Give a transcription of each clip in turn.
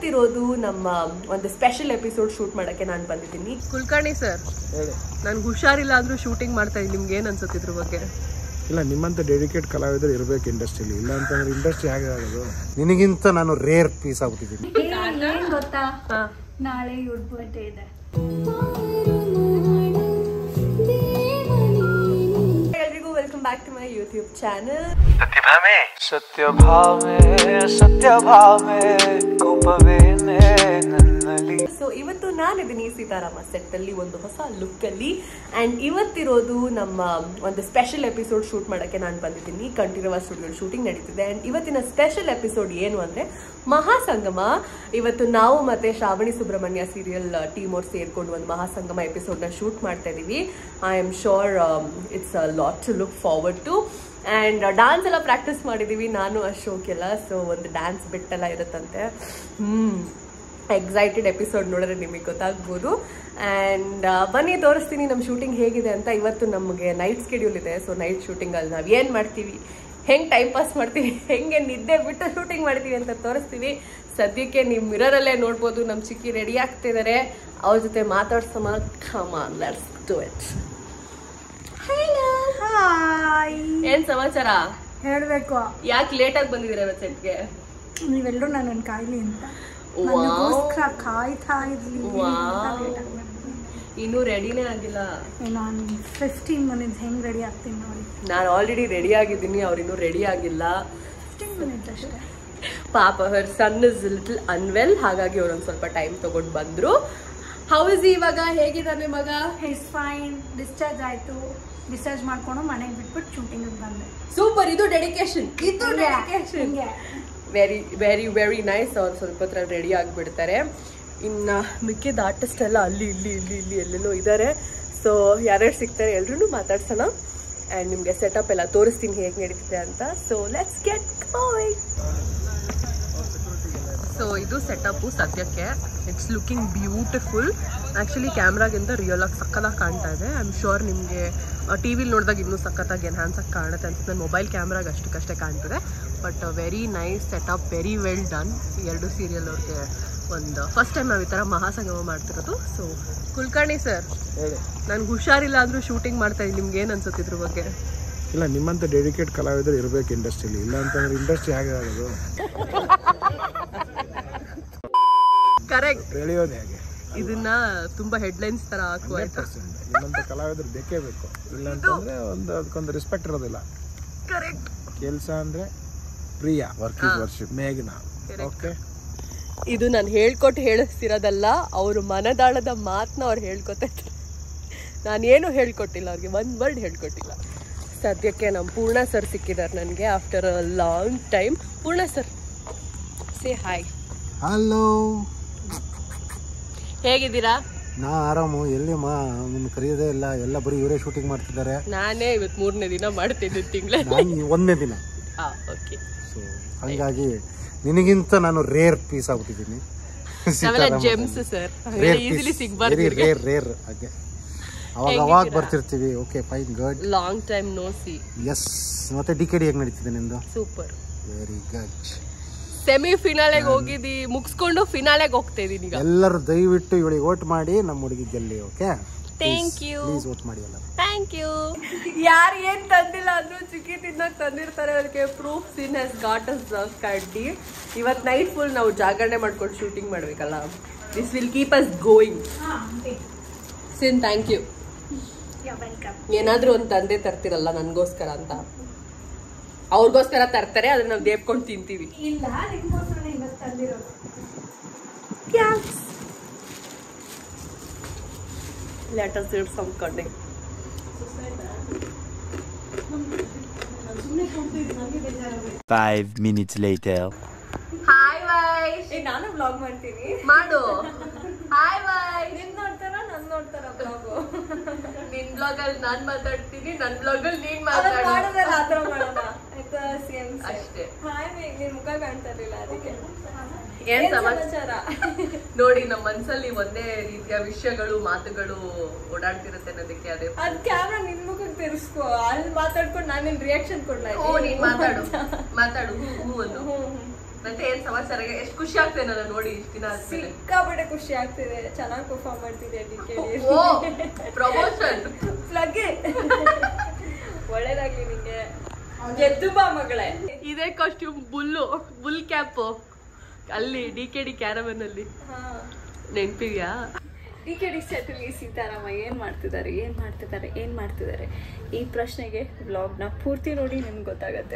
ಇವತ್ತಿರೋದು ನಮ್ಮ ಒಂದು special episode shoot ಮಾಡಕ್ಕೆ ನಾನು ಬಂದಿದ್ದೀನಿ ಕುಲಕರ್ಣಿ ಸರ್ ಹೇಳಿ ನನ್ಗೆ ಹುಷಾರಿಲ್ಲ ಆದ್ರೂ ಶೂಟಿಂಗ್ ಮಾಡ್ತಾ ಇದ್ದೀನಿ ನಿಮ್ಗೆ ಏನ್ ಅನ್ಸುತ್ತೆ ಇದ್ರ ಬಗ್ಗೆ ಇಲ್ಲ ನಿಮ್ಮಂತ ಡೆಡಿಕೇಟ್ ಕಲಾವಿದರು ಇರಬೇಕು ಇಂಡಸ್ಟ್ರಿಲಿ ಇಲ್ಲ ಅಂತಂದ್ರೆ ಇಂಡಸ್ಟ್ರಿ ಹೇಗೆ ಆಗೋದು ನಿನಗಿಂತ ನಾನು ರೇರ್ ಪೀಸ್ ಆಗ್ಬಿಟ್ಟಿದ್ದೀನಿ ಏನ್ ಗೊತ್ತಾ ಹಾ ನಾಳೆ ಇವ್ರ ಬರ್ಡೇ ಇದೆ ಎಲ್ರಿಗೂ welcome back to my YouTube channel Sathya ಭಾವೆ ಸತ್ಯ ಭಾವೆ ಕೋಪವೇನೆ ನನ್ನಲ್ಲಿ ಸೊ ಇವತ್ತು ನಾನಿದ್ದೀನಿ ಸೀತಾರಾಮ ಸೆಟ್ ಅಲ್ಲಿ ಒಂದು ಹೊಸ ಲುಕ್ ಅಲ್ಲಿ ಅಂಡ್ ಇವತ್ತಿರೋದು ನಮ್ಮ ಒಂದು ಸ್ಪೆಷಲ್ ಎಪಿಸೋಡ್ ಶೂಟ್ ಮಾಡಕ್ಕೆ ನಾನು ಬಂದಿದ್ದೀನಿ ಕಂಠೀರವ ಸ್ಟುಡಿಯೋ ಶೂಟಿಂಗ್ ನಡೀತಿದೆ ಅಂಡ್ ಇವತ್ತಿನ ಸ್ಪೆಷಲ್ ಎಪಿಸೋಡ್ ಏನು ಅಂದ್ರೆ ಮಹಾಸಂಗಮ ಇವತ್ತು ನಾವು ಮತ್ತೆ ಶ್ರಾವಣಿ ಸುಬ್ರಹ್ಮಣ್ಯ ಸೀರಿಯಲ್ ಟೀಮ್ ಅವ್ರು ಸೇರ್ಕೊಂಡು ಒಂದು ಮಹಾಸಂಗಮ ಎಪಿಸೋಡ್ ನ ಶೂಟ್ ಮಾಡ್ತಾ ಇದೀವಿ I am sure it's a lot to look forward to and dance ಎಲ್ಲ ಪ್ರಾಕ್ಟೀಸ್ ಮಾಡಿದ್ದೀವಿ ನಾನು ಅಶೋಕೆಲ್ಲ ಸೊ ಒಂದು ಡ್ಯಾನ್ಸ್ ಬಿಟ್ಟೆಲ್ಲ ಇರುತ್ತಂತೆ ಹ್ಮ್ ಎಕ್ಸೈಟೆಡ್ ಎಪಿಸೋಡ್ ನೋಡಿದ್ರೆ ನಿಮಗೆ ಗೊತ್ತಾಗ್ಬೋದು ಆ್ಯಂಡ್ ಬನ್ನಿ ತೋರಿಸ್ತೀನಿ ನಮ್ಮ ಶೂಟಿಂಗ್ ಹೇಗಿದೆ ಅಂತ ಇವತ್ತು ನಮಗೆ ನೈಟ್ ಸ್ಕೆಡ್ಯೂಲ್ ಇದೆ ಸೊ ನೈಟ್ ಶೂಟಿಂಗಲ್ಲಿ ನಾವು ಏನು ಮಾಡ್ತೀವಿ ಹೆಂಗೆ ಟೈಮ್ ಪಾಸ್ ಮಾಡ್ತೀವಿ ಹೆಂಗೆ ನಿದ್ದೆ ಬಿಟ್ಟು ಶೂಟಿಂಗ್ ಮಾಡ್ತೀವಿ ಅಂತ ತೋರಿಸ್ತೀವಿ ಸದ್ಯಕ್ಕೆ ನೀವು ಮಿರರಲ್ಲೇ ನೋಡ್ಬೋದು ನಮ್ಮ ಚಿಕ್ಕಿ ರೆಡಿ ಆಗ್ತಿದ್ದಾರೆ ಅವ್ರ ಜೊತೆ ಮಾತಾಡ್ಸೋಮ ಕಮ ಲೆಟ್ಸ್ ಡು ಇಟ್ ಹಾಯ್ ಏನ್ ಸಮಾಚಾರ ಹೇಳ್ಬೇಕು ಯಾಕೆ ಲೇಟಾಗಿ ಬಂದಿದ್ದೀರಾ ಇವತ್ತು ಸೆಟ್ಗೆ ನೀವೆಲ್ಲರೂ ನನ್ನನ್ನು ಕಾಯ್ಲಿ ಅಂತ Wow. ನನಗೋಸ್ಕರ ಕಾಯ್ತಾ ಇದ್ವಿ Wow. ಇನ್ನೂ ರೆಡಿನೇ ಆಗಿಲ್ಲ ನಾನು ಫಿಫ್ಟೀನ್ ಮಿನಿಟ್ಸ್ ಹೆಂಗ್ ರೆಡಿ ಆಗ್ತೀನಿ ನೋಡಿ ನಾನು ಆಲ್ರೆಡಿ ರೆಡಿ ಆಗಿದ್ದೀನಿ ಅವ್ರಿನ್ನೂ ರೆಡಿ ಆಗಿಲ್ಲ ಫಿಫ್ಟೀನ್ ಮಿನಿಟ್ಸ್ ಅಷ್ಟೇ ಪಾಪ ಹರ್ ಸನ್ ಇಸ್ ಲಿಟಲ್ ಅನ್ವೆಲ್ ಹಾಗಾಗಿ ಅವ್ರೊಂದು ಸ್ವಲ್ಪ ಟೈಮ್ ತಗೊಂಡು ಬಂದ್ರು ಹೌ ಇಸ್ ಇವಾಗ ಹೇಗಿದ್ದಾನೆ ಮಗ ಇಟ್ಸ್ ಫೈನ್ ಡಿಸ್ಚಾರ್ಜ್ ಆಯ್ತು ಡಿಸ್ಚಾರ್ಜ್ ಮಾಡ್ಕೊಂಡು ಮನೆಗೆ ಬಿಟ್ಬಿಟ್ಟು ಶೂಟಿಂಗ್ ಬಂದೆ ಸೂಪರ್ ಇದು ಡೆಡಿಕೇಶನ್ ಇದು ಹಿಂಗೆ, ಡೆಡಿಕೇಶನ್ ಹಿಂಗೆ. ವೆರಿ ವೆರಿ ವೆರಿ ನೈಸ್ ಅವ್ರು ಸ್ವಲ್ಪ ಹೊತ್ರ ರೆಡಿ ಆಗಿಬಿಡ್ತಾರೆ ಇನ್ನು ಮಿಕ್ಕಿದ ಆರ್ಟಿಸ್ಟ್ ಎಲ್ಲ ಅಲ್ಲಿ ಇಲ್ಲಿ ಇಲ್ಲಿ ಇಲ್ಲಿ ಎಲ್ಲೆಲ್ಲೋ ಇದ್ದಾರೆ ಸೊ ಯಾರ್ಯಾರು ಸಿಗ್ತಾರೆ ಎಲ್ರೂ ಮಾತಾಡ್ಸೋಣ ಆ್ಯಂಡ್ ನಿಮಗೆ ಸೆಟಪ್ ಎಲ್ಲ ತೋರಿಸ್ತೀನಿ ಹೇಗೆ ನಡೀತಿದೆ ಅಂತ so let's get going so ಇದು ಸೆಟಪ್ಪು ಸದ್ಯಕ್ಕೆ ಇಟ್ಸ್ ಲುಕಿಂಗ್ ಬ್ಯೂಟಿಫುಲ್ ಆ್ಯಕ್ಚುಲಿ ಕ್ಯಾಮ್ರಾಗಿಂತ ರಿಯಲ್ ಆಗಿ ಸಕ್ಕತ್ತಾಗಿ ಕಾಣ್ತಾ ಇದೆ ಐ ಆಮ್ ಶೋರ್ ನಿಮಗೆ ಟಿ ವಿಲಿ ನೋಡಿದಾಗ ಇನ್ನೂ ಸಖತ್ತಾಗಿ ಎನ್ಹಾನ್ಸ್ ಆಗಿ ಕಾಣುತ್ತೆ ಅನ್ಸುತ್ತೆ ನನ್ನ ಮೊಬೈಲ್ ಕ್ಯಾಮ್ರಾಗೆ ಅಷ್ಟಕ್ಕಷ್ಟೇ ಕಾಣ್ತಿದೆ but very nice setup very well done ಎರಡು ಸೀರಿಯಲ್ ಅವ್ರಿಗೆ ಒಂದು ಫಸ್ಟ್ ಟೈಮ್ ನಾವು ಈ ಥರ ಮಹಾಸಂಗಮ ಮಾಡ್ತಿರೋದು ಸೊ ಕುಲಕರ್ಣಿ ಸರ್ ಹೇಳಿ ನನಗೆ ಹುಷಾರಿಲ್ಲ ಅಂದರೂ ಶೂಟಿಂಗ್ ಮಾಡ್ತಾ ಇದ್ದೀನಿ ನಿಮ್ಗೆ ಏನು ಅನ್ಸುತ್ತೆ ಇದ್ರ ಬಗ್ಗೆ ಇಲ್ಲ ನಿಮ್ಮಂತ ಡೆಡಿಕೇಟ್ ಕಲಾವಿದರು ಇರಬೇಕು ಇಂಡಸ್ಟ್ರಿಲಿ ಇಲ್ಲ ಅಂತಂದ್ರೆ ಇಂಡಸ್ಟ್ರಿ ಹೇಗೆ ಆಗೋದು ಕರೆಕ್ಟ್ ಎಳೆಯೋದು ಹೇಗೆ ಇದನ್ನ ತುಂಬಾ ಹೆಡ್ಲೈನ್ಸ್ ತರ ಹಾಕುವ ಹಂಡ್ರೆಡ್ ಪರ್ಸೆಂಟ್ ನಿಮ್ಮಂತ ಕಲಾವಿದರು ಬೇಕೇ ಬೇಕು ಇಲ್ಲ ಅಂತಂದ್ರೆ ಒಂದು ಅದಕ್ಕೊಂದು ರೆಸ್ಪೆಕ್ಟ್ ಇರೋದಿಲ್ಲ ಕರೆಕ್ಟ್ ಕೆಲಸ ಅಂದ್ರೆ ಪ್ರಿಯ ವರ್ಕ್ ಇಸ್ ವರ್ಷಿಪ್ ಮೇಘನಾ ಓಕೆ ಇದು ನಾನು ಹೇಳ್ಕೊಟ್ಟು ಹೇಳಿಸ್ತಿರೋದಲ್ಲ ಅವ್ರ ಮನದಾಳದ ಮಾತನ್ನ ಅವ್ರು ಹೇಳ್ಕೊತಾ ಇದ್ದಾರೆ ನಾನೇನು ಹೇಳ್ಕೊಟ್ಟಿಲ್ಲ ಅವ್ರಿಗೆ ಒಂದು ವರ್ಡ್ ಹೇಳ್ಕೊಟ್ಟಿಲ್ಲ ಸದ್ಯಕ್ಕೆ ನಮ್ಮ ಪೂರ್ಣ ಸರ್ ಸಿಕ್ಕಿದ್ದಾರೆ ನನಗೆ after a long time Poorna sir say hi hello ಹೇಗಿದ್ದೀರಾ ನಾ ಆರಾಮು ಎಲ್ಲಿ ಮಾ ನಿಮ್ಗೆ ಕರೆಯೋದೇ ಇಲ್ಲ ಎಲ್ಲ ಬರೀ ಇವರೇ ಶೂಟಿಂಗ್ ಮಾಡ್ತಿದ್ದಾರೆ ನಾನೇ ಇವತ್ತು ಮೂರನೇ ದಿನ ಮಾಡ್ತಿದ್ದೆ ತಿಂಗಳ ನಾನು ಒಂದನೇ ದಿನ ಹಾಂ ಓಕೆ ಸೊ ಹಂಗಾಗಿ ನಿನಗಿಂತ ನಾನು ರೇರ್ ಪೀಸ್ ಆಗ್ಬಿಟ್ಟಿದ್ದೀನಿ ನಾವೆಲ್ಲ ಜೆಮ್ಸ್ ಸರ್ ಈಸಿಲಿ ಸಿಗ್ಬಾರ್ದು ವೆರಿ ರೇರ್ ರೇರ್ ಹಾಗೆ ಅವಾಗ ಅವಾಗ ಬರ್ತಿರ್ತೀವಿ okay fine good long time no see yes ಮತ್ತೆ ಡಿ ಕೆ ಡಿ ಹೇಗೆ ನಡೀತಿದೆ ನಿಂದು ಸೂಪರ್ ವೆರಿ ಗುಡ್ ಸೆಮಿ ಫಿನಾಲೆಗೆ ಹೋಗಿದ್ದಿ ಮುಗಿಸ್ಕೊಂಡು ಫಿನಾಲೆಗೆ ಹೋಗ್ತಾ ಇದೀನಿ ಈಗ ಎಲ್ಲರೂ ದಯವಿಟ್ಟು ಇವಳಿಗೆ ಓಟ್ ಮಾಡಿ ನಮ್ಮ ಹುಡುಗಿ ಗೆಲ್ಲಿ okay thank you please vote ಮಾಡಿ ಎಲ್ಲ ಥ್ಯಾಂಕ್ ಯು ಯಾರು ಏನ್ ತಂದಿಲ್ಲ ಅಂದ್ರೂ ಚಿಕ್ಕಿ ತಿನ್ನಕ್ ತಂದಿರ್ತಾರೆ ಅದಕ್ಕೆ proof sin has got us ಕಡ್ಡಿ ಇವತ್ ನೈಟ್ ಫುಲ್ ನಾವು ಜಾಗರಣೆ ಮಾಡ್ಕೊಂಡು ಶೂಟಿಂಗ್ ಮಾಡ್ಬೇಕಲ್ಲ this will keep us going ಸಿನ್ ಥ್ಯಾಂಕ್ ಯು ವೆಲ್ಕಮ್ ಏನಾದ್ರೂ ಒಂದು ತಂದೆ ತರ್ತಿರಲ್ಲ ನನ್ಗೋಸ್ಕರ ಅಂತ ಅವ್ರಿಗೋಸ್ಕರ ತರ್ತಾರೆ ಅದನ್ನ ನಾವು ದೇಪ್ಕೊಂಡು ತಿಂತೀವಿ ಇಲ್ಲ ನಿಮ್ಗೋಸ್ಕರ ಇವತ್ತು ತಂದಿರೋದು ಲೆಟ್ ಅಸ್ ಇಟ್ ಸಮ್ ಕಡೆ Five minutes later. Hi bye ನಾನು ಬ್ಲಾಗ್ ಮಾಡ್ತೀನಿ ಮಾಡು ಹಾಯ್ ಬಾಯ್ ನಿನ್ ನೋಡ್ತಾರ ನನ್ ನೋಡ್ತಾರ ಬ್ಲಾಗು ನಿನ್ ಬ್ಲಾಗ್ ಅಲ್ಲಿ ನಾನ್ ಮಾತಾಡ್ತೀನಿ ನನ್ ಬ್ಲಾಗ್ ಅಲ್ಲಿ ನೀನ್ ಅವತ್ತು ಮಾತಾಡು ಮಾಡೋದಲ್ಲ ಆ ಥರ ಮಾಡೋಣ ಆಯ್ತಾ ಸೇಮ್ ಅಷ್ಟೇ ಹಾಯ್ ಮೇಘ್ ನಿನ್ ಮುಖ ಕಾಣ್ತಾ ಇರ್ಲಿಲ್ಲ ಅದಕ್ಕೆ ಏನ್ ಏನ್ ಸಮಾಚಾರ ನೋಡಿ ನಮ್ಮ ಮನ್ಸಲ್ಲಿ ಒಂದೇ ರೀತಿಯ ವಿಷಯಗಳು ಮಾತುಗಳು ಓಡಾಡ್ತಿರುತ್ತೆ ಅನ್ನೋದಕ್ಕೆ ಅದೇ ಅದ್ ಕ್ಯಾಮ್ರಾ ನಿನ್ ಮುಖಕ್ಕೆ ತಿರ್ಸ್ಕೋ ಅಲ್ಲಿ ಮಾತಾಡ್ಕೊಂಡು ನಾನೇನ್ ರಿಯಾಕ್ಷನ್ ಕೊಡ್ಲಾ ಓ ನೀನ್ ಮಾತಾಡು ಮಾತಾಡು ಹೂ ಹೂ ಅನ್ನು ಮತ್ತೆ ಏನ್ ಸಮಾಚಾರ ಎಷ್ಟು ಖುಷಿ ಆಗ್ತದೆ ನನ್ನ ನೋಡಿ ಇಷ್ಟ್ ದಿನ ಆದ್ಮೇಲೆ ಸಿಕ್ಕಾಪಟ್ಟೆ ಖುಷಿ ಆಗ್ತಿದೆ ಚೆನ್ನಾಗಿ ಪರ್ಫಾರ್ಮ್ ಮಾಡ್ತಿದೆ ಡಿ ಕೆ ಓ ಪ್ರಮೋಷನ್ ಪ್ಲಗ್ ಒಳ್ಳೇದಾಗ್ಲಿ ನಿಂಗೆ ಗೆದ್ದು ಬಾ ಮಗಳೇ ಇದೇ ಕಾಸ್ಟ್ಯೂಮ್ ಬುಲ್ಲು ಬುಲ್ ಕ್ಯಾಪ್ ಅಲ್ಲಿ ಡಿ ಕೆ ಡಿ ಕ್ಯಾರವನ್ ಅಲ್ಲಿ ನೆನ್ಪಿದ್ಯಾ ಡಿ ಕೆ ಡಿ ಸೆಟಲ್ಲಿ ಸೀತಾರಾಮ ಏನ್ ಮಾಡ್ತಿದ್ದಾರೆ ಏನ್ ಮಾಡ್ತಿದ್ದಾರೆ ಏನ್ ಮಾಡ್ತಿದ್ದಾರೆ ಈ ಪ್ರಶ್ನೆಗೆ ವ್ಲಾಗ್ನ ಪೂರ್ತಿ ನೋಡಿ ನಿಮ್ಗೆ ಗೊತ್ತಾಗತ್ತೆ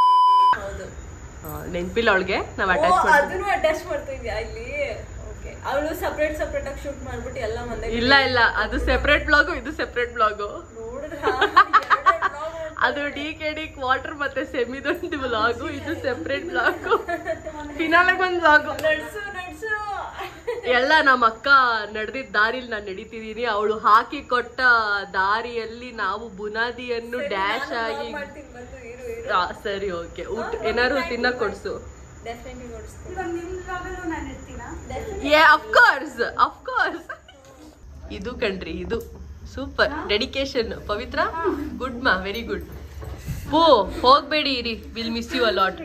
ಆ, ನೆನ್ಪಿಲ್ಲ ಅವಳಿಗೆ ನಾವ್ ಅಟ್ಯಾಚ್ ಮಾಡಿ ಅದನ್ನು ಅಟ್ಯಾಚ್ ಮಾಡ್ತಿದ್ಯಾ ಇಲ್ಲಿ ಓಕೆ ಅವಳು ಸಪ್ರೇಟ್ ಸಪ್ರೇಟ್ ಆಗಿ ಶೂಟ್ ಮಾಡ್ಬಿಟ್ಟು ಎಲ್ಲ ಮಂದೆ ಇಲ್ಲ ಇಲ್ಲ ಅದು ಸೆಪರೇಟ್ ಬ್ಲಾಗು ಇದು ಸೆಪರೇಟ್ ಬ್ಲಾಗು ನೋಡಿದ್ರ ಅದು ಡಿ ಕೆ ಡಿ ಕ್ವಾರ್ಟರ್ ಮತ್ತೆ ಸೆಮಿದೊಂದು ಬ್ಲಾಗು ಇದು ಸೆಪರೇಟ್ ಬ್ಲಾಗು ಫಿನಾಲೆಗೆ ಒಂದು ಬ್ಲಾಗು ನಡ್ಸು ನಡ್ಸು ಎಲ್ಲ ನಮ್ಮ ಅಕ್ಕ ನಡೆದಿದ್ದ ದಾರಿಲಿ ನಾನು ನಡೀತಿದೀನಿ ಅವಳು ಹಾಕಿ ಕೊಟ್ಟ ದಾರಿಯಲ್ಲಿ ನಾವು ಬುನಾದಿಯನ್ನು ಡ್ಯಾಶ್ ಆಗಿ ಮಾಡ್ತೀನಿ ಬಂದು ಇರು ಇರು ಆ, ಸರಿ ಓಕೆ ಊಟ ಏನಾದ್ರು ತಿನ್ನಕ್ ಕೊಡ್ಸು ಡೆಫಿನೆಟ್ಲಿ ನೋಡಿಸ್ತೀನಿ ಇವಾಗ ನಿಮ್ ಬ್ಲಾಗಲ್ಲೂ ನಾನು ಇರ್ತೀನಾ ಏ ಅಫ್ಕೋರ್ಸ್ ಅಫ್ಕೋರ್ಸ್ ಇದು ಕಣ್ರಿ ಇದು ಸೂಪರ್ ಡೆಡಿಕೇಶನ್ ಪವಿತ್ರ ಗುಡ್ ಮಾ ವೆರಿ ಗುಡ್ ಓ ಹೋಗ್ಬೇಡಿ ಇರಿ ವಿಲ್ ಮಿಸ್ ಯು ಅಲಾಟ್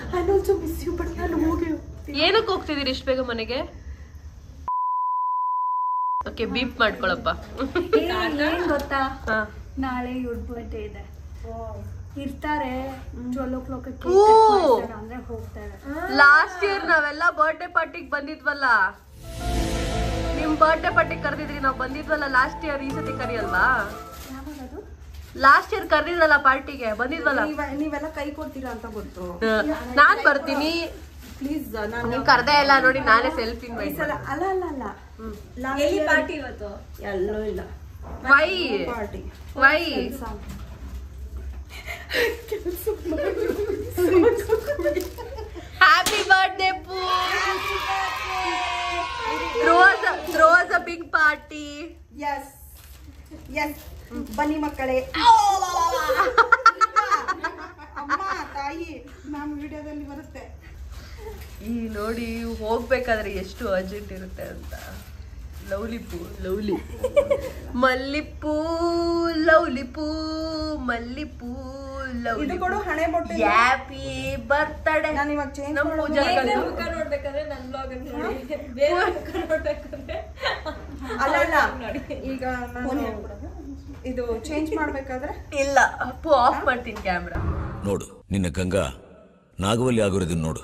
ಏನಕ್ಕೆ ಹೋಗ್ತಿದ್ದೀರಿ ಇಷ್ಟು ಬೇಗ ಮನೆಗೆ ಓಕೆ ಬೀಪ್ ಮಾಡ್ಕೊಳಪ್ಪ ಏನ್ ಗೊತ್ತಾ ಹಾ. ನಾಳೆ ಇವ್ರ ಬರ್ಡೇ ಇದೆ ಇರ್ತಾರೆ ಟ್ವೆಲ್ ಓ ಕ್ಲಾಕ್ ಓ. ಅಂದ್ರೆ ಹೋಗ್ತಾರೆ ಲಾಸ್ಟ್ ಇಯರ್ ನಾವೆಲ್ಲ ಬರ್ಡೇ ಪಾರ್ಟಿಗೆ ಬಂದಿದ್ವಲ್ಲ ನಿಮ್ ಬರ್ಡೇ ಪಾರ್ಟಿಗೆ ಕರೆದಿದ್ರಿ ನಾವ್ ಬಂದಿದ್ವಲ್ಲ ಲಾಸ್ಟ್ ಇಯರ್ ಈ ಸತಿ ಕರಿಯಲ್ವಾ ಯಾವಾಗದು ಲಾಸ್ಟ್ ಇಯರ್ ಕರೆದಿದ್ರಲ್ಲ ಪಾರ್ಟಿಗೆ ಬಂದಿದ್ವಲ್ಲ ನೀವೆಲ್ಲ ಕೈ ಕೊಡ್ತೀರಾ ಅಂತ ಗೊತ್ತು ಹ, ನಾನ್ ಬರ್ತೀನಿ ಪ್ಲೀಸ್ ನಾನು ನೀವ್ ಕರ್ದೇ ಇಲ್ಲ ನೋಡಿ ನಾನೇ ಸೆಲ್ಫ್ ಇನ್ವೈಟ್ ಅಲ್ಲ ಅಲ್ಲ ಅಲ್ಲ ಎಲ್ಲಿ ಪಾರ್ಟಿ ಇವತ್ತು ಎಲ್ಲೂ ಇಲ್ಲ why party why happy birthday ಪೂ throws throws a big party yes yes ಬನ್ನಿ ಮಕ್ಕಳೇ ಅಮ್ಮ ತಾಯಿ ನಮ್ಮ ವಿಡಿಯೋದಲ್ಲಿ ಬರುತ್ತೆ ಈ ನೋಡಿ ಹೋಗ್ಬೇಕಾದ್ರೆ ಎಷ್ಟು ಅರ್ಜೆಂಟ್ ಇರುತ್ತೆ ಅಂತ ಲವ್ಲಿ ಪೂ ಲವ್ಲಿ ಮಲ್ಲಿಪೂ ಲವ್ಲಿ ಪೂ ಮಲ್ಲಿಪೂ ಲವ್ಲಿ ಇದು ಕೊಡು ಹಣೆ ಬೊಟ್ಟೆ ಹ್ಯಾಪಿ ಬರ್ತಡೆ ನಾನು ಇವಾಗ ಚೇಂಜ್ ನಮ್ಮ ಪೂಜಾ ಮುಖ ನೋಡ್ಬೇಕಾದ್ರೆ ನನ್ನ ಬ್ಲಾಗ್ ನೋಡಿ ಬೇರೆ ಮುಖ ನೋಡ್ಬೇಕಾದ್ರೆ ಅಲ್ಲ ಅಲ್ಲ ಈಗ ನಾನು ಇದು ಚೇಂಜ್ ಮಾಡ್ಬೇಕಾದ್ರೆ ಇಲ್ಲ ಅಪ್ಪು ಆಫ್ ಮಾಡ್ತೀನಿ ಕ್ಯಾಮ್ರಾ ನೋಡು ನಿನ್ನ ಗಂಗಾ ನಾಗವಲ್ಲಿ ಆಗಿರೋದನ್ನ ನೋಡು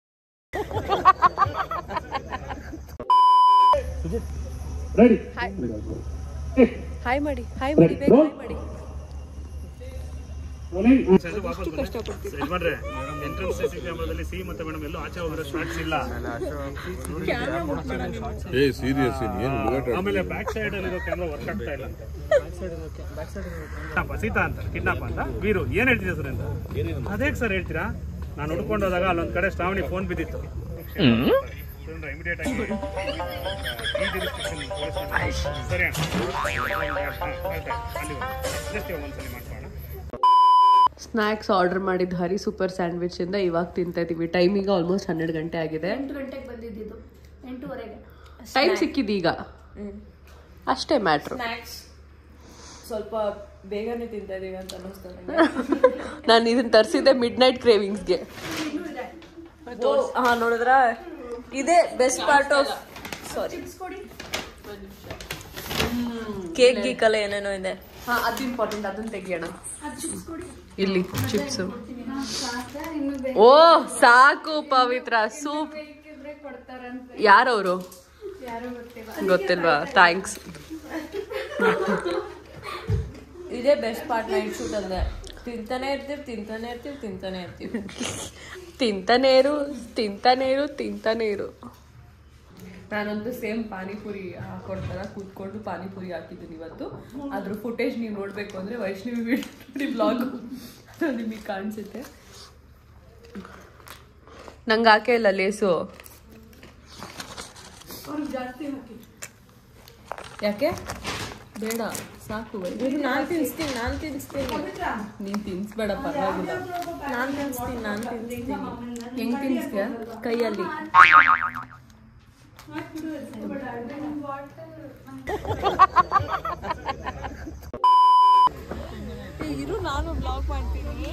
ಹಾಯ್ ಮಾಡಿ ಹಾಯ್ ಮಾಡಿ ಬೇಗ ಹಾಯ್ ಮಾಡಿ ಯಜಮಾನ್ರೆ ಎಂಟ್ರೆನ್ಸ್ ಸಿ ಕ್ಯಾಮ್ರಾದಲ್ಲಿ ಸಿ ಮತ್ತೆ ಮೇಡಮ್ ಎಲ್ಲೂ ಆಚೆ ಹೋಗಿರೋ ಶಾರ್ಟ್ಸ್ ಇಲ್ಲ ಏ ಸೀರಿಯಸ್ ಏನು ಆಮೇಲೆ ಬ್ಯಾಕ್ ಸೈಡ್ ಅಲ್ಲಿ ಇರೋ ಕ್ಯಾಮ್ರಾ ವರ್ಕ್ ಆಗ್ತಾ ಇಲ್ಲ ಅಂತ ಕಿಡ್ನಾಪ ಸೀತಾ ಅಂತ ಕಿಡ್ನಾಪ್ ಅಂತ ವೀರು ಏನ್ ಹೇಳ್ತಿದ್ದೆ ಸರ್ ಅಂತ ಅದೇ ಸರ್ ಹೇಳ್ತೀರಾ ನಾನು ಹುಡ್ಕೊಂಡು ಹೋದಾಗ ಅಲ್ಲೊಂದ್ ಕಡೆ ಶ್ರಾವಣಿ ಫೋನ್ ಬಿದ್ದಿತ್ತು ಇಮಿಡಿಯೇಟ್ ಆಗಿ ಈ jurisdiction police station. ಸರಿ ಅಣ್ಣ ಅಲ್ಲಿ ಜಸ್ಟ್ ಒಂದ್ಸಲಿ ಮಾಡ್ಕೊಳ್ಳೋಣ ಸ್ನ್ಯಾಕ್ಸ್ ಆರ್ಡರ್ ಮಾಡಿದ್ದು ಹರಿ ಸೂಪರ್ ಸ್ಯಾಂಡ್ವಿಚ್ ಇಂದ ಇವಾಗ ತಿಂತಾ ಇದೀವಿ ಟೈಮಿಂಗ್ ಆಲ್ಮೋಸ್ಟ್ ಹನ್ನೆರಡು ಗಂಟೆ ಆಗಿದೆ ಎಂಟು ಗಂಟೆಗೆ ಬಂದಿದ್ದು ಎಂಟೂವರೆಗೆ ಟೈಮ್ ಸಿಕ್ಕಿದೀಗ ಅಷ್ಟೇ ಮ್ಯಾಟ್ರು ಸ್ನ್ಯಾಕ್ಸ್ ಸ್ವಲ್ಪ ಬೇಗನೆ ತಿಂತಾ ಇದೀವಿ ಅಂತ ಅನ್ನಿಸ್ತದೆ ನಾನು ಇದನ್ನ ತರಿಸಿದ್ದೆ ಮಿಡ್ ನೈಟ್ ಕ್ರೇವಿಂಗ್ಸ್ಗೆ ಹಾ ನೋಡಿದ್ರ ಇದೇ ಬೆಸ್ಟ್ ಪಾರ್ಟ್ ಆಫ್ ಸಾರಿ ಕೇಕ್ ಗೀಕ್ ಎಲ್ಲ ಏನೇನೋ ಇದೆ ಹಾ ಅದು ಇಂಪಾರ್ಟೆಂಟ್ ಅದನ್ನ ತೆಗಿಯೋಣ ಇಲ್ಲಿ ಚಿಪ್ಸ್ ಓ ಸಾಕು ಪವಿತ್ರ ಸೂಪ್ ಯಾರವರು ಗೊತ್ತಿಲ್ವಾ ಥ್ಯಾಂಕ್ಸ್ ಇದೇ ಬೆಸ್ಟ್ ಪಾರ್ಟ್ ನೈಟ್ ಶೂಟ್ ಅಂದೆ ತಿಂತಾನೆ ಇರ್ತೀವಿ ತಿಂತಾನೆ ಇರ್ತೀವಿ ತಿಂತಾನೆ ಇರ್ತೀವಿ ತಿಂತಾನೆ ಇರು ತಿಂತಾನೆ ಇರು ತಿಂತಾನೆ ಇರು ನಾನೊಂದು ಸೇಮ್ ಪಾನಿಪುರಿ ಹಾಕೊಡ್ತಾರ ಕೂತ್ಕೊಂಡು ಪಾನಿಪುರಿ ಹಾಕಿದ್ದೀನಿ ಇವತ್ತು ಅದ್ರ ಫುಟೇಜ್ ನೀವು ನೋಡಬೇಕು ಅಂದರೆ ವೈಷ್ಣವಿ ವಿಡಿಯೋ ನೋಡಿ ಬ್ಲಾಗ್ ನಿಮಗೆ ಕಾಣಿಸುತ್ತೆ ನಂಗೆ ಹಾಕೇ ಇಲ್ಲ ಲೇಸು ಯಾಕೆ ಬೇಡ ಸಾಕು ನಾನು ತಿನ್ಸ್ತೀನಿ ನಾನು ತಿನ್ಸ್ತೀನಿ ನೀನು ತಿನ್ಸ್ಬೇಡ ಪರವಾಗಿಲ್ಲ ನಾನು ತಿನ್ಸ್ತೀನಿ ನಾನು ತಿನ್ಸ್ತೀನಿ ಹೆಂಗ್ ತಿನ್ಸ್ತೀಯ ಕೈಯಲ್ಲಿ ಇರು ನಾನು ಬ್ಲಾಗ್ ಮಾಡ್ತೀನಿ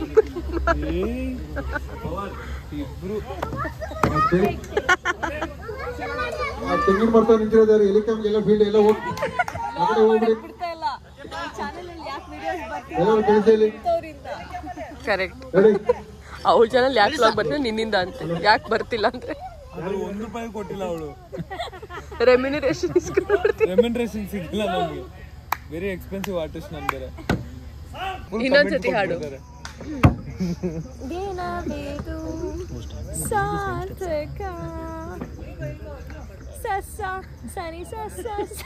ತೆಂಗಿನ ಮರ್ತ ನಿಂತಿರೋದಾರೆ ಎಲಿಕಾಮ್ ಎಲ್ಲ ಫೀಲ್ಡ್ ಎಲ್ಲ ಹೋಗಿ ಆ ಕಡೆ ಹೋಗ್ಬಿಡಿ ಬಿಡ್ತಾ ಇಲ್ಲ ಚಾನೆಲ್ ಅಲ್ಲಿ ಯಾಕೆ ವಿಡಿಯೋಸ್ ಬರ್ತೀನಿ ಎಲ್ಲರೂ ಕೆಲಸ ಇಲ್ಲಿ ಕರೆಕ್ಟ್ ರೆಡಿ ಅವಳ ಚಾನಲ್ ಯಾಕೆ ಬ್ಲಾಗ್ ಬರ್ತೀನಿ ನಿನ್ನಿಂದ ಅಂತ ಯಾಕೆ ಬರ್ತಿಲ್ಲ ಅಂದ್ರೆ ಒಂದು ರೂಪಾಯಿ ಕೊಟ್ಟಿಲ್ಲ ಅವಳು ರೆಮ್ಯುನರೇಷನ್ ಇಸ್ಕೊಂಡು ರೆಮ್ಯುನರೇಷನ್ ಸಿಗ್ಲಿಲ್ಲ ನಮಗೆ ವೆರಿ ಎಕ್ಸ್ಪೆನ್ಸಿವ್ ಆರ್ಟಿಸ್ಟ್ ನಮ್ ಬೇರೆ ಇನ್ನೊಂದ್ಸತಿ ಹಾಡು ದಿನವಿದು ಸಾರ್ಥಕ ಸಸ ಸರಿ ಸಸ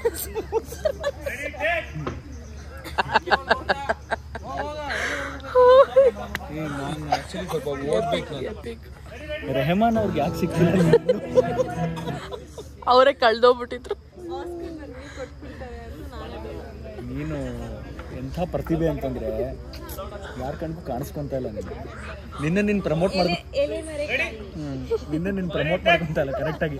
ನಾನು ಆಕ್ಚುಲಿ ಸ್ವಲ್ಪ ಓದ್ಬೇಕು ನಾನು ರೆಹಮಾನ್ ಅವ್ರಿಗೆ ಯಾಕೆ ಸಿಕ್ಕಿಲ್ಲ ಅವರೇ ಕಳ್ದೋಗ್ಬಿಟ್ಟಿದ್ರು ನೀನು ಎಂಥ ಪ್ರತಿಭೆ ಅಂತಂದ್ರೆ ಯಾರ ಕಣ್ಗೂ ಕಾಣಿಸ್ಕೊಂತ ಇಲ್ಲ ನೀನು ನಿನ್ನ ನೀನು ಪ್ರಮೋಟ್ ಮಾಡ್ ಎಲೆ ಮರೆ ಹ್ಮ್. ನಿನ್ನ ನೀನು ಪ್ರಮೋಟ್ ಮಾಡ್ಕೊಂತ ಇಲ್ಲ ಕರೆಕ್ಟಾಗಿ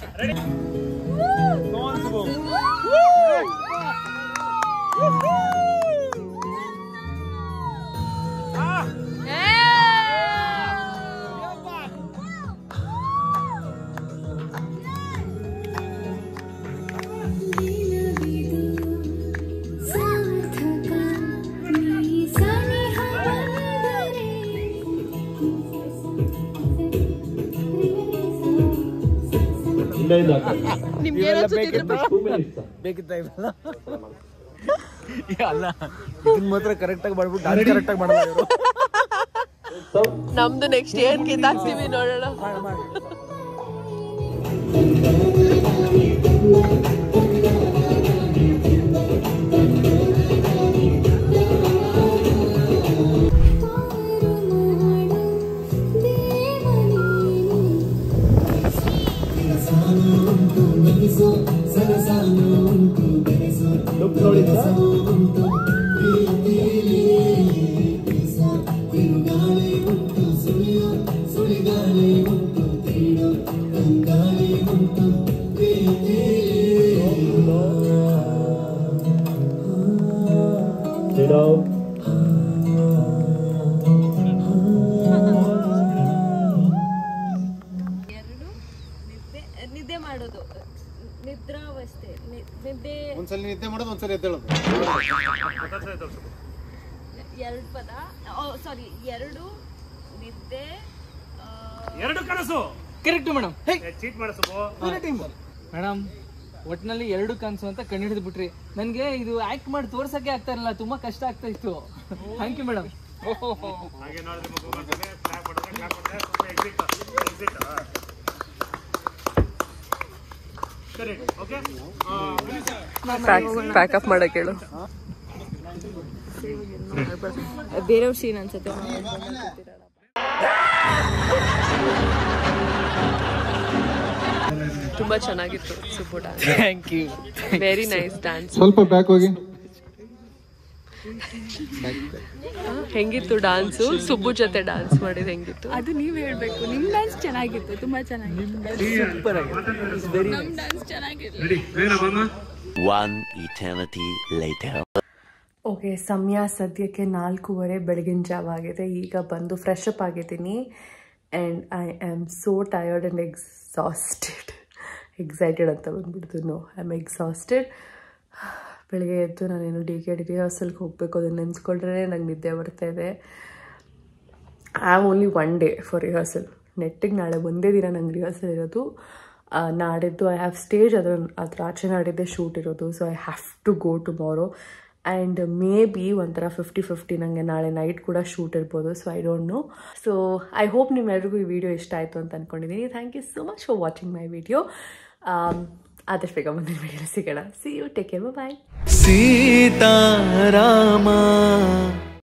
ಬೇಕಿತ್ತ ಇವೆಲ್ಲ ಏ, ಅಲ್ಲ ಇದನ್ನ ಮಾತ್ರ ಕರೆಕ್ಟಾಗಿ ಮಾಡ್ಬಿಟ್ಟು ನಾನು ಕರೆಕ್ಟಾಗಿ ಮಾಡಲ್ಲ ಇವರು ನಮ್ದು ನೆಕ್ಸ್ಟ್ ಏನ್ ಕಿತ್ತಾಕ್ತೀವಿ ನೋಡೋಣ ಎರಡು ನಿದ್ದೆ ನಿದ್ದೆ ಮಾಡೋದು ನಿದ್ರಾವಸ್ಥೆ ನಿ- ನಿದ್ದೆ ಒಂದ್ಸಲ ನಿದ್ದೆ ಮಾಡೋದು ಒಂದ್ಸಲ ಎದ್ದೇಳೋದು ಎರಡು ಪದ ಸಾರಿ ಎರಡು ನಿದ್ದೆ ಆ, ಎರಡು ಕನಸು ಕರೆಕ್ಟ್ ಮೇಡಮ್ ಚೀಟ್ ಮಾಡಿಸು ಮೇಡಮ್ ಒಟ್ನಲ್ಲಿ ಎರಡು ಕನ್ಸು ಅಂತ ಕಂಡು ಹಿಡಿದು ಬಿಟ್ರಿ ನನಗೆ ಇದು ಆಕ್ಟ್ ಮಾಡಿ ತೋರ್ಸಕ್ಕೆ ಆಗ್ತಾ ಇರಲಿಲ್ಲ ತುಂಬಾ ಕಷ್ಟ ಆಗ್ತಾ ಇತ್ತು ಥ್ಯಾಂಕ್ ಯು ಮೇಡಮ್ ಹಾಗೆ ನೋಡಿದ್ರೆ ಮಗು ಬರ್ತದೆ ಕ್ಲಾಪ್ ಮಾಡಿದ್ರೆ ಕ್ಲಾಪ್ ಮಾಡಿದ್ರೆ ಸ್ವಲ್ಪ ಎಕ್ಸಿಟ್ ಎಕ್ಸಿಟ್ ಸರಿ ಓಕೆ ಪ್ಯಾಕಪ್ ಮಾಡಕ್ ಹೇಳು ಬೇರೆಯವ್ರ ಸೀನ್ ಅನ್ಸುತ್ತೆ ತುಂಬಾ ಚೆನ್ನಾಗಿತ್ತು Subbu dance thank you very nice dance ಸ್ವಲ್ಪ ಬ್ಯಾಕ್ ಹೋಗಿ ಹೆಂಗಿತ್ತು ಡಾನ್ಸು ಸುಬ್ಬು ಜೊತೆ ಡಾನ್ಸ್ ಮಾಡಿದ್ ಹೆಂಗಿತ್ತು ಅದು ನೀವ್ ಹೇಳ್ಬೇಕು ನಿಮ್ ಡ್ಯಾನ್ಸ್ ಚೆನ್ನಾಗಿತ್ತು ತುಂಬಾ ಚೆನ್ನಾಗಿತ್ತು ಸೂಪರ್ ಆಗಿದೆ ವೆರಿ ಡ್ಯಾನ್ಸ್ ಚೆನ್ನಾಗಿತ್ತು ರೆಡಿ ಬೇಗ ಬಾಮ One eternity later. ಓಕೆ ಸಮಯ ಸದ್ಯಕ್ಕೆ ನಾಲ್ಕೂವರೆ ಬೆಳಗಿನ ಜಾವ ಆಗಿದೆ ಈಗ ಬಂದು ಫ್ರೆಶ್ ಅಪ್ ಆಗಿದ್ದೀನಿ and I am so tired and exhausted excited ಅಂತ ಬಂದ್ಬಿಡ್ತು ನೋ ಐ ಆಮ್ ಎಕ್ಸಾಸ್ಟೆಡ್ ಬೆಳಗ್ಗೆ ಎದ್ದು ನಾನೇನು ಡಿ ಕೆ ಡಿ ರಿಹರ್ಸಲ್ಗೆ ಹೋಗಬೇಕು ಅದನ್ನು ನೆನೆಸ್ಕೊಂಡ್ರೆ ನಂಗೆ ನಿದ್ದೆ ಬರ್ತಾ ಇದೆ I am only one day for rehearsal ನೆಟ್ಟಿಗೆ ನಾಳೆ ಒಂದೇ ದಿನ ನಂಗೆ ರಿಹರ್ಸಲ್ ಇರೋದು ಆ, ನಾಡಿದ್ದು ಐ ಹ್ಯಾವ್ ಸ್ಟೇಜ್ ಅದರ ಅದ್ರ ಆಚೆ ನಾಡಿದ್ದೆ ಶೂಟ್ ಇರೋದು so I have to go tomorrow and maybe ಒಂಥರ ಫಿಫ್ಟಿ ಫಿಫ್ಟಿ ನನಗೆ ನಾಳೆ ನೈಟ್ ಕೂಡ ಶೂಟ್ ಇರ್ಬೋದು so I don't know so I hope ನಿಮ್ಮೆಲ್ರಿಗೂ ಈ ವಿಡಿಯೋ ಇಷ್ಟ ಆಯಿತು ಅಂತ ಅಂದ್ಕೊಂಡಿದ್ದೀನಿ thank you so much for watching my video ಆದಷ್ಟು ಬೇಗ ಮುಂದಿನ ವಿಡಿಯೋ ಸಿಗೋಣ see you take care bye Seetharama